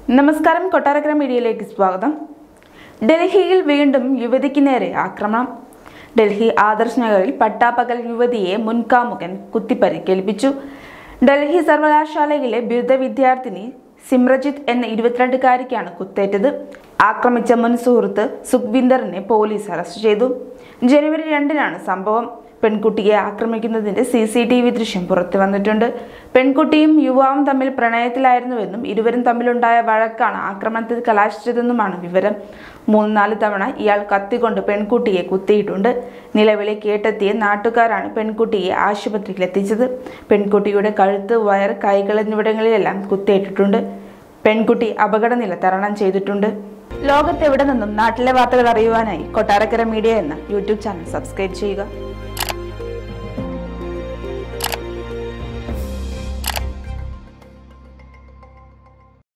നമസ്കാരം കൊട്ടാരക്കര മീഡിയയിലേക്ക് സ്വാഗതം ഡൽഹിയിൽ വീണ്ടും യുവതിക്ക് നേരെ ആക്രമണം ഡൽഹി ആദർശ് നഗറിൽ പട്ടാപ്പകൽ യുവതിയെ മുൻകാമുകൻ കുത്തിപ്പരിക്കേൽപ്പിച്ചു ഡൽഹി സർവകലാശാലയിലെ ബിരുദ വിദ്യാർത്ഥിനി സിമ്രജിത്ത് എന്ന ഇരുപത്തിരണ്ടുകാരിക്കാണ് കുത്തേറ്റത് ആക്രമിച്ച മുൻ സുഹൃത്ത് സുഖ്വിന്ദറിനെ പോലീസ് അറസ്റ്റ് ചെയ്തു ജനുവരി രണ്ടിനാണ് സംഭവം പെൺകുട്ടിയെ ആക്രമിക്കുന്നതിന്റെ സി സി ടി വി ദൃശ്യം പുറത്തു വന്നിട്ടുണ്ട് പെൺകുട്ടിയും യുവാവും തമ്മിൽ പ്രണയത്തിലായിരുന്നുവെന്നും ഇരുവരും തമ്മിലുണ്ടായ വഴക്കാണ് ആക്രമണത്തിൽ കലാശിച്ചതെന്നുമാണ് വിവരം മൂന്ന് നാല് തവണ ഇയാൾ കത്തിക്കൊണ്ട് പെൺകുട്ടിയെ കുത്തിയിട്ടുണ്ട് നിലവിളി കേട്ടെത്തിയ നാട്ടുകാരാണ് പെൺകുട്ടിയെ ആശുപത്രിയിൽ എത്തിച്ചത് പെൺകുട്ടിയുടെ കഴുത്ത് വയർ കൈകൾ എന്നിവിടങ്ങളിലെല്ലാം കുത്തേറ്റിട്ടുണ്ട് പെൺകുട്ടി അപകടനില തരണം ചെയ്തിട്ടുണ്ട് ലോകത്തെവിടെ നിന്നും നാട്ടിലെ വാർത്തകൾ അറിയുവാനായി കൊട്ടാരക്കര മീഡിയ എന്ന യൂട്യൂബ് ചാനൽ സബ്സ്ക്രൈബ് ചെയ്യുക